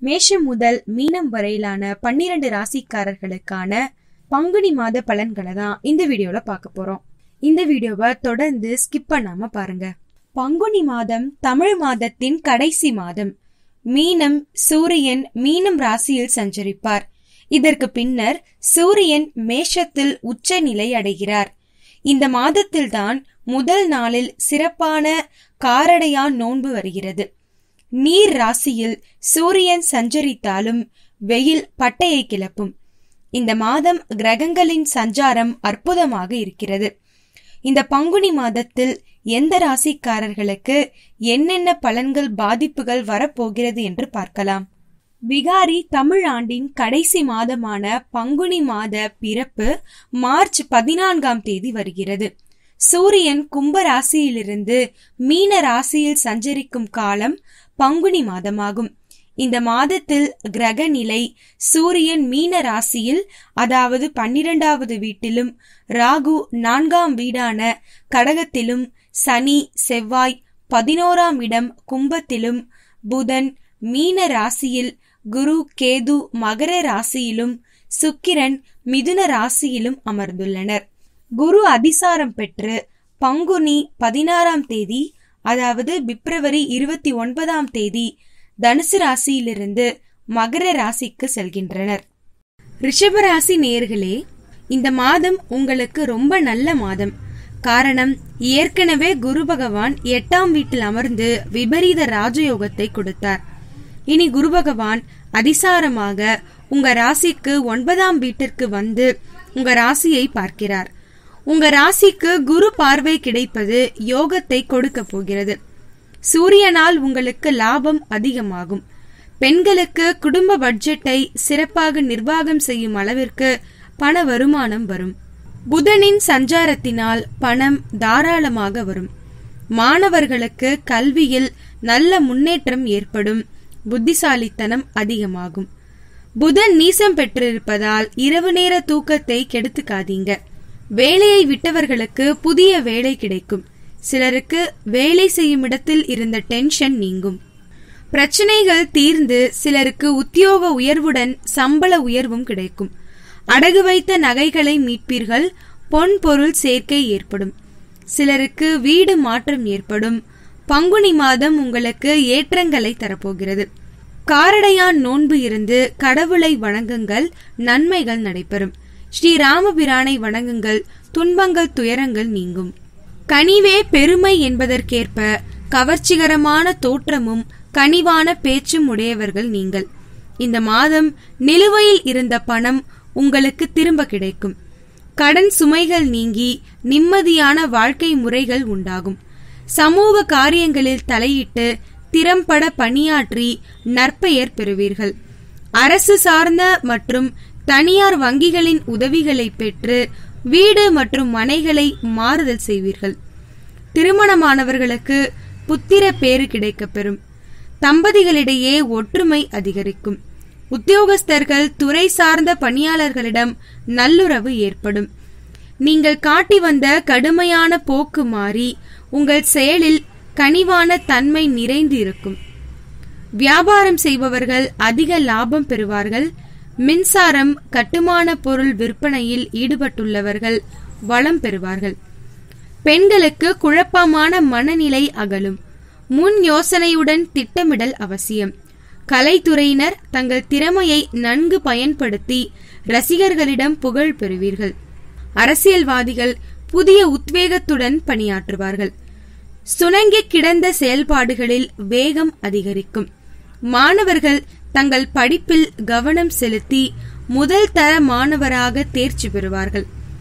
மேஷம் முதல் மீனம் வரையிலான பன்னிரண்டு ராசிக்காரர்களுக்கான பங்குனி மாத பலன்களை தான் இந்த வீடியோல பார்க்க போறோம் இந்த வீடியோவை தொடர்ந்து ஸ்கிப் பண்ணாம பாருங்க பங்குனி மாதம் தமிழ் மாதத்தின் கடைசி மாதம் மீனம் சூரியன் மீனம் ராசியில் சஞ்சரிப்பார் இதற்கு பின்னர் சூரியன் மேஷத்தில் உச்ச நிலை அடைகிறார் இந்த மாதத்தில்தான் முதல் நாளில் சிறப்பான காரடையான் நோன்பு வருகிறது நீர் ராசியில் சூரியன் சஞ்சரித்தாலும் வெயில் பட்டையை கிளப்பும் இந்த மாதம் கிரகங்களின் சஞ்சாரம் அற்புதமாக இருக்கிறது இந்த பங்குனி மாதத்தில் எந்த ராசிக்காரர்களுக்கு என்னென்ன பலன்கள் பாதிப்புகள் வரப்போகிறது என்று பார்க்கலாம் விகாரி தமிழ் ஆண்டின் கடைசி மாதமான பங்குனி மாத பிறப்பு மார்ச் பதினான்காம் தேதி வருகிறது சூரியன் கும்ப ராசியிலிருந்து மீன ராசியில் சஞ்சரிக்கும் காலம் பங்குனி மாதமாகும் இந்த மாதத்தில் கிரக நிலை சூரியன் மீன ராசியில் அதாவது பன்னிரெண்டாவது வீட்டிலும் ராகு நான்காம் வீடான கடகத்திலும் சனி செவ்வாய் பதினோராம் இடம் கும்பத்திலும் புதன் மீன ராசியில் குரு கேது மகர ராசியிலும் சுக்கிரன் மிதுன ராசியிலும் அமர்ந்துள்ளனர் குரு அதிசாரம் பெற்று பங்குனி பதினாறாம் தேதி அதாவது பிப்ரவரி இருபத்தி ஒன்பதாம் தேதி தனுசு ராசியிலிருந்து மகர ராசிக்கு செல்கின்றனர் ரிஷபராசி நேர்களே இந்த மாதம் உங்களுக்கு ரொம்ப நல்ல மாதம் காரணம் ஏற்கனவே குரு பகவான் எட்டாம் வீட்டில் அமர்ந்து விபரீத ராஜயோகத்தை கொடுத்தார் இனி குரு பகவான் அதிசாரமாக உங்க ராசிக்கு ஒன்பதாம் வீட்டிற்கு வந்து உங்க ராசியை பார்க்கிறார் உங்க ராசிக்கு குரு பார்வை கிடைப்பது யோகத்தை கொடுக்க போகிறது சூரியனால் உங்களுக்கு லாபம் அதிகமாகும் பெண்களுக்கு குடும்ப பட்ஜெட்டை சிறப்பாக நிர்வாகம் செய்யும் அளவிற்கு பண வருமானம் வரும் புதனின் சஞ்சாரத்தினால் பணம் தாராளமாக வரும் மாணவர்களுக்கு கல்வியில் நல்ல முன்னேற்றம் ஏற்படும் புத்திசாலித்தனம் அதிகமாகும் புதன் நீசம் பெற்றிருப்பதால் இரவு நேர தூக்கத்தை கெடுத்துக்காதீங்க வேலையை விட்டவர்களுக்கு புதிய வேலை கிடைக்கும் சிலருக்கு வேலை செய்யும் இடத்தில் இருந்த டென்ஷன் நீங்கும் பிரச்சனைகள் தீர்ந்து சிலருக்கு உத்தியோக உயர்வுடன் சம்பள உயர்வும் கிடைக்கும் அடகு வைத்த நகைகளை மீட்பீர்கள் பொன் பொருள் சேர்க்கை ஏற்படும் சிலருக்கு வீடு மாற்றம் ஏற்படும் பங்குனி மாதம் உங்களுக்கு ஏற்றங்களை தரப்போகிறது காரடையான் நோன்பு இருந்து கடவுளை வணங்குங்கள் நன்மைகள் நடைபெறும் ஸ்ரீ ராமபிரானை வணங்குங்கள் துன்பங்கள் துயரங்கள் நீங்கும் கனிவே பெருமை என்பதற்கேற்ப கவர்ச்சிகரமான தோற்றமும் கனிவான பேச்சும் உடையவர்கள் நீங்கள் இந்த மாதம் நிலுவையில் இருந்த பணம் உங்களுக்கு திரும்ப கிடைக்கும் கடன் சுமைகள் நீங்கி நிம்மதியான வாழ்க்கை முறைகள் உண்டாகும் சமூக காரியங்களில் தலையிட்டு திறம்பட பணியாற்றி நற்பெயர் பெறுவீர்கள் அரசு சார்ந்த மற்றும் தனியார் வங்கிகளின் உதவிகளை பெற்று வீடு மற்றும் மனைகளை மாறுதல் செய்வீர்கள் திருமணமானவர்களுக்கு புத்திர பேறு கிடைக்கப்பெறும் தம்பதிகளிடையே ஒற்றுமை அதிகரிக்கும் உத்தியோகஸ்தர்கள் துறை சார்ந்த பணியாளர்களிடம் நல்லுறவு ஏற்படும் நீங்கள் காட்டி வந்த கடுமையான போக்கு மாறி உங்கள் செயலில் கனிவான தன்மை நிறைந்து இருக்கும் வியாபாரம் செய்பவர்கள் அதிக லாபம் பெறுவார்கள் மின்சாரம் கட்டுமான பொருள் விற்பனையில் ஈடுபட்டுள்ளவர்கள் வளம் பெறுவார்கள் பெண்களுக்கு குழப்பமான மனநிலை அகலும் முன் யோசனையுடன் திட்டமிடல் அவசியம் கலைத்துறையினர் தங்கள் திறமையை நன்கு பயன்படுத்தி ரசிகர்களிடம் புகழ் பெறுவீர்கள் அரசியல்வாதிகள் புதிய உத்வேகத்துடன் பணியாற்றுவார்கள் சுணங்கி கிடந்த செயல்பாடுகளில் வேகம் அதிகரிக்கும் மாணவர்கள் தங்கள் படிப்பில் கவனம் செலுத்தி முதல் தர மாணவராக தேர்ச்சி பெறுவார்கள்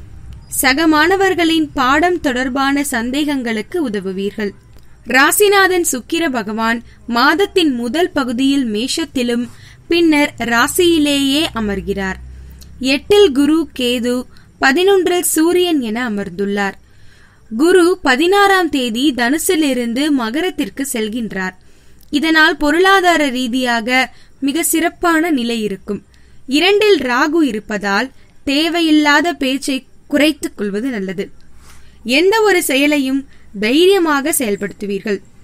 சக மாணவர்களின் பாடம் தொடர்பான சந்தேகங்களுக்கு உதவுவீர்கள் ராசிநாதன் சுக்கிர பகவான் மாதத்தின் முதல் பகுதியில் மேஷத்திலும் பின்னர் ராசியிலேயே அமர்கிறார் எட்டில் குரு கேது பதினொன்றில் சூரியன் என அமர்ந்துள்ளார் குரு பதினாறாம் தேதி தனுசிலிருந்து மகரத்திற்கு செல்கின்றார் இதனால் பொருளாதார ரீதியாக மிக சிறப்பான நிலை இருக்கும் இரண்டில் ராகு இருப்பதால் தேவையில்லாத பேச்சை குறைத்துக் கொள்வது நல்லது எந்த ஒரு செயலையும் தைரியமாக செயல்படுத்துவீர்கள்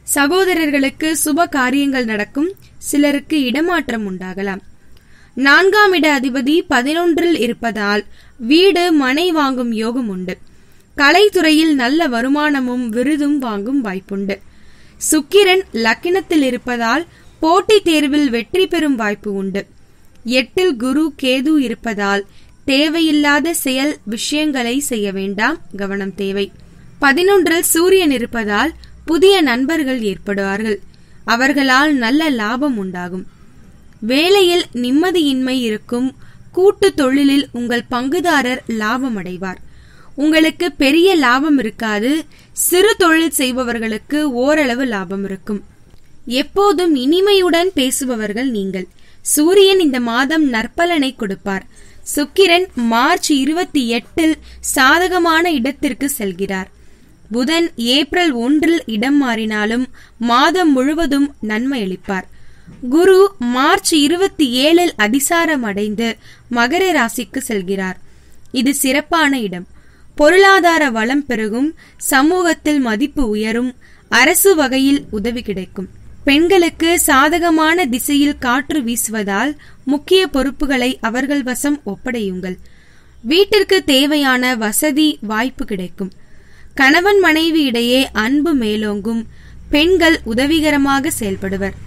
சகோதரர்களுக்கு சுப காரியங்கள் நடக்கும் சிலருக்கு இடமாற்றம் உண்டாகலாம் நான்காம் இட அதிபதி பதினொன்றில் இருப்பதால் வீடு மனை வாங்கும் யோகம் உண்டு கலைத்துறையில் நல்ல வருமானமும் விருதும் வாங்கும் வாய்ப்புண்டு சுக்கிரன் லக்கினத்தில் இருப்பதால் போட்டித் தேர்வில் வெற்றி பெறும் வாய்ப்பு உண்டு எட்டில் குரு கேது இருப்பதால் தேவையில்லாத செயல் விஷயங்களை செய்ய வேண்டாம் கவனம் தேவை பதினொன்றில் சூரியன் இருப்பதால் புதிய நண்பர்கள் ஏற்படுவார்கள் அவர்களால் நல்ல லாபம் உண்டாகும் வேலையில் நிம்மதியின்மை இருக்கும் கூட்டு தொழிலில் உங்கள் பங்குதாரர் லாபம் அடைவார் உங்களுக்கு பெரிய லாபம் இருக்காது சிறு தொழில் செய்பவர்களுக்கு ஓரளவு லாபம் இருக்கும் எப்போதும் இனிமையுடன் பேசுபவர்கள் நீங்கள் சூரியன் இந்த மாதம் நற்பலனை கொடுப்பார் சுக்கிரன் மார்ச் இருபத்தி எட்டில் சாதகமான இடத்திற்கு செல்கிறார் புதன் ஏப்ரல் ஒன்றில் இடம் மாறினாலும் மாதம் முழுவதும் நன்மை அளிப்பார் குரு மார்ச் இருபத்தி ஏழில் அதிசாரம் அடைந்து மகர ராசிக்கு செல்கிறார் இது சிறப்பான இடம் பொருளாதார வளம் பெருகும் சமூகத்தில் மதிப்பு உயரும் அரசு வகையில் உதவி கிடைக்கும் பெண்களுக்கு சாதகமான திசையில் காற்று வீசுவதால் முக்கிய பொறுப்புகளை அவர்கள் வசம் ஒப்படையுங்கள் வீட்டிற்கு தேவையான வசதி வாய்ப்பு கிடைக்கும் கணவன் மனைவி இடையே அன்பு மேலோங்கும் பெண்கள் உதவிகரமாக செயல்படுவர்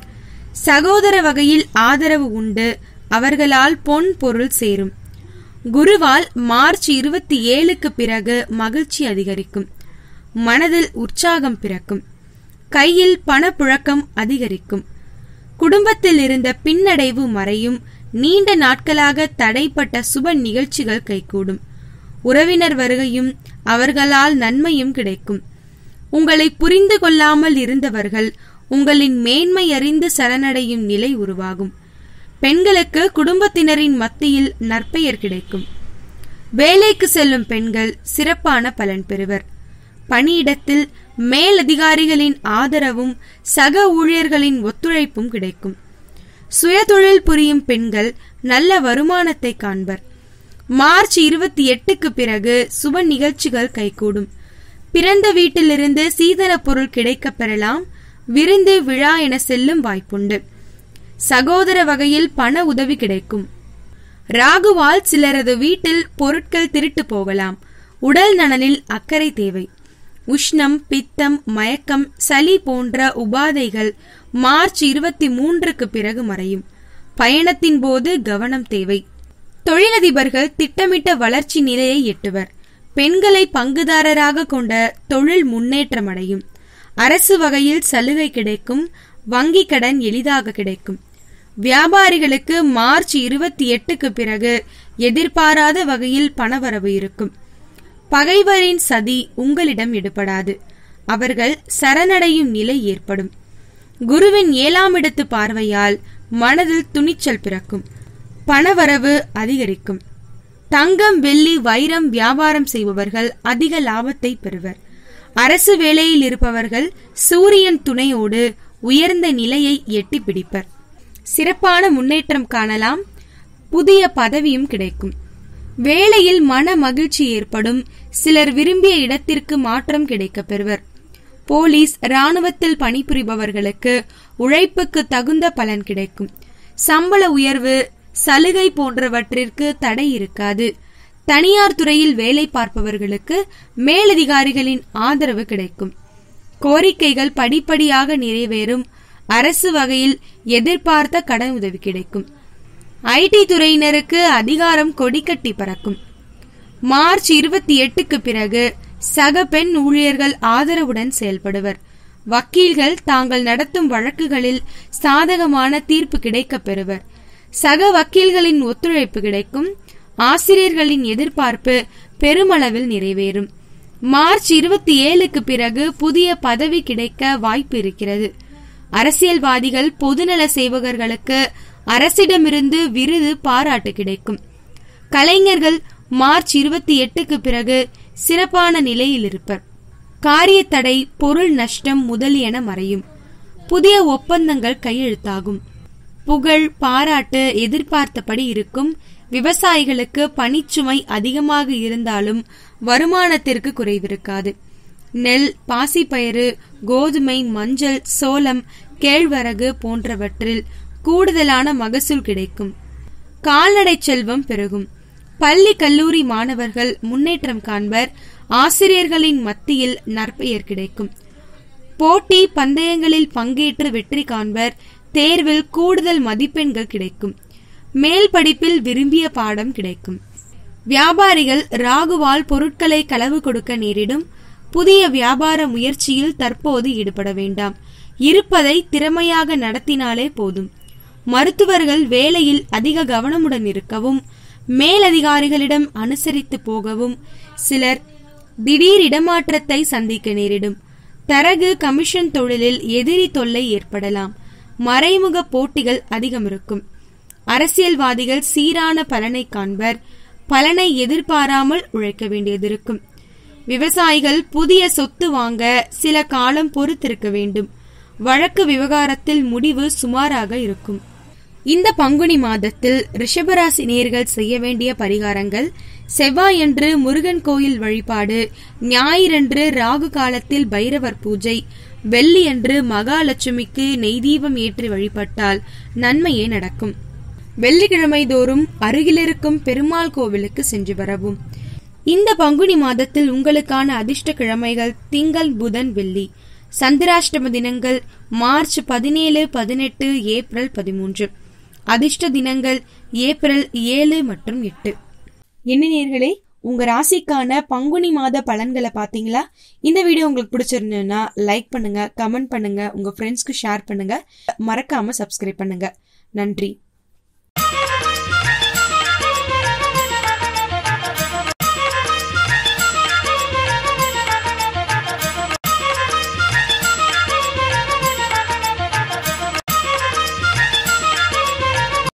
சகோதர வகையில் ஆதரவு உண்டு அவர்களால் பொன் பொருள் சேரும் குருவால் மார்ச் இருபத்தி ஏழுக்கு பிறகு மகிழ்ச்சி அதிகரிக்கும் மனதில் உற்சாகம் பிறக்கும் கையில் பணப்புழக்கம் அதிகரிக்கும் குடும்பத்தில் இருந்த பின்னடைவு மறையும் நீண்ட நாட்களாக தடைப்பட்ட சுப நிகழ்ச்சிகள் கைகூடும் உறவினர் வருகையும் அவர்களால் நன்மையும் கிடைக்கும் உங்களை புரிந்து கொள்ளாமல் இருந்தவர்கள் உங்களின் மேன்மை அறிந்து சரணடையும் நிலை உருவாகும் பெண்களுக்கு குடும்பத்தினரின் மத்தியில் நற்பெயர் கிடைக்கும் வேலைக்கு செல்லும் பெண்கள் சிறப்பான பலன் பெறுவர் பணியிடத்தில் மேலதிகாரிகளின் ஆதரவும் சக ஊழியர்களின் ஒத்துழைப்பும் கிடைக்கும் சுயதொழில் புரியும் பெண்கள் நல்ல வருமானத்தை காண்பர் மார்ச் இருபத்தி எட்டுக்கு பிறகு சுப நிகழ்ச்சிகள் கைகூடும் பிறந்த வீட்டிலிருந்து சீதன பொருள் கிடைக்கப் பெறலாம் விருந்து விழா என செல்லும் வாய்ப்புண்டு சகோதர வகையில் பண உதவி கிடைக்கும் ராகுவால் சிலரது வீட்டில் பொருட்கள் திருட்டு போகலாம் உடல் நலனில் அக்கறை தேவை உஷ்ணம் பித்தம் மயக்கம் சளி போன்ற உபாதைகள் மார்ச் இருபத்தி மூன்றுக்கு பிறகு மறையும் பயணத்தின் போது கவனம் தேவை தொழிலதிபர்கள் திட்டமிட்ட வளர்ச்சி நிலையை எட்டுவர் பெண்களை பங்குதாரராக கொண்ட தொழில் முன்னேற்றம் அடையும் அரசு வகையில் சலுகை கிடைக்கும் வங்கி கடன் எளிதாக கிடைக்கும் வியாபாரிகளுக்கு மார்ச் இருபத்தி எட்டுக்கு பிறகு எதிர்பாராத வகையில் பணவரவு இருக்கும் பகைவரின் சதி உங்களிடம் எடுபடாது அவர்கள் சரணடையும் நிலை ஏற்படும் குருவின் ஏழாம் இடத்து பார்வையால் மனதில் துணிச்சல் பிறக்கும் பணவரவு அதிகரிக்கும் தங்கம் வெள்ளி வைரம் வியாபாரம் செய்பவர்கள் அதிக லாபத்தை பெறுவர் அரசு வேலையில் இருப்பவர்கள் சூரியன் துணையோடு உயர்ந்த நிலையை எட்டி பிடிப்பர் சிறப்பான முன்னேற்றம் காணலாம் புதிய பதவியும் கிடைக்கும் வேலையில் மன மகிழ்ச்சி ஏற்படும் சிலர் விரும்பிய இடத்திற்கு மாற்றம் கிடைக்கப் பெறுவர் போலீஸ் ராணுவத்தில் பணிபுரிபவர்களுக்கு உழைப்புக்கு தகுந்த பலன் கிடைக்கும் சம்பள உயர்வு சலுகை போன்றவற்றிற்கு தடை இருக்காது தனியார் துறையில் வேலை பார்ப்பவர்களுக்கு மேலதிகாரிகளின் ஆதரவு கிடைக்கும் கோரிக்கைகள் படிப்படியாக நிறைவேறும் அரசு வகையில் எதிர்பார்த்த கடன் உதவி கிடைக்கும் ஐடி துறையினருக்கு அதிகாரம் கொடிக்கட்டி பறக்கும் மார்ச் இருபத்தி எட்டுக்கு பிறகு சக பெண் ஊழியர்கள் ஆதரவுடன் செயல்படுவர் வக்கீல்கள் தாங்கள் நடத்தும் வழக்குகளில் சாதகமான தீர்ப்பு கிடைக்கப் பெறுவர் சக வக்கீல்களின் ஒத்துழைப்பு கிடைக்கும் ஆசிரியர்களின் எதிர்பார்ப்பு பெருமளவில் நிறைவேறும் மார்ச் இருபத்தி ஏழுக்கு பிறகு புதிய பதவி கிடைக்க வாய்ப்பு இருக்கிறது அரசியல்வாதிகள் பொதுநல சேவகர்களுக்கு அரசிடமிருந்து விருது பாராட்டு கிடைக்கும் கலைஞர்கள் மார்ச் இருபத்தி எட்டுக்கு பிறகு சிறப்பான நிலையில் இருப்பர் காரியத்தடை பொருள் நஷ்டம் முதலியன மறையும் புதிய ஒப்பந்தங்கள் கையெழுத்தாகும் புகழ் பாராட்டு எதிர்பார்த்தபடி இருக்கும் விவசாயிகளுக்கு பணிச்சுமை அதிகமாக இருந்தாலும் வருமானத்திற்கு குறைவிருக்காது நெல் பாசிப்பயிறு கோதுமை மஞ்சள் சோளம் கேழ்வரகு போன்றவற்றில் கூடுதலான மகசூல் கிடைக்கும் கால்நடை செல்வம் பெருகும் பள்ளி கல்லூரி மாணவர்கள் முன்னேற்றம் காண்பர் ஆசிரியர்களின் மத்தியில் நற்பெயர் கிடைக்கும் போட்டி பந்தயங்களில் பங்கேற்று வெற்றி காண்பர் தேர்வில் கூடுதல் மதிப்பெண்கள் கிடைக்கும் மேல் படிப்பில் விரும்பிய பாடம் கிடைக்கும் வியாபாரிகள் ராகுவால் பொருட்களை களவு கொடுக்க நேரிடும் புதிய வியாபார முயற்சியில் தற்போது ஈடுபட வேண்டாம் இருப்பதை திறமையாக நடத்தினாலே போதும் மருத்துவர்கள் வேலையில் அதிக கவனமுடன் இருக்கவும் மேலதிகாரிகளிடம் அனுசரித்து போகவும் சிலர் திடீர் இடமாற்றத்தை சந்திக்க நேரிடும் தரகு கமிஷன் தொழிலில் எதிரி தொல்லை ஏற்படலாம் மறைமுக போட்டிகள் அதிகம் இருக்கும் அரசியல்வாதிகள் சீரான பலனை காண்பர் பலனை எதிர்பாராமல் உழைக்க வேண்டியதிருக்கும் விவசாயிகள் புதிய சொத்து வாங்க சில காலம் பொறுத்திருக்க வேண்டும் வழக்கு விவகாரத்தில் முடிவு சுமாராக இருக்கும் இந்த பங்குனி மாதத்தில் ரிஷபராசி நேர்கள் செய்ய வேண்டிய பரிகாரங்கள் செவ்வாயன்று முருகன் கோயில் வழிபாடு ஞாயிறன்று ராகு காலத்தில் பைரவர் பூஜை வெள்ளியன்று மகாலட்சுமிக்கு நெய்தீபம் ஏற்றி வழிபட்டால் நன்மையே நடக்கும் வெள்ளிக்கிழமை தோறும் அருகிலிருக்கும் பெருமாள் கோவிலுக்கு சென்று வரவும் இந்த பங்குனி மாதத்தில் உங்களுக்கான அதிர்ஷ்ட கிழமைகள் திங்கள் புதன் வெள்ளி சந்திராஷ்டம தினங்கள் மார்ச் பதினேழு பதினெட்டு ஏப்ரல் பதிமூன்று அதிர்ஷ்ட தினங்கள் ஏப்ரல் ஏழு மற்றும் எட்டு என்ன நேர்களே உங்க ராசிக்கான பங்குனி மாத பலன்களை பாத்தீங்களா இந்த வீடியோ உங்களுக்கு பிடிச்சிருந்ததுன்னா லைக் பண்ணுங்க கமெண்ட் பண்ணுங்க உங்க ஃப்ரெண்ட்ஸ்க்கு ஷேர் பண்ணுங்க மறக்காம சப்ஸ்கிரைப் பண்ணுங்க நன்றி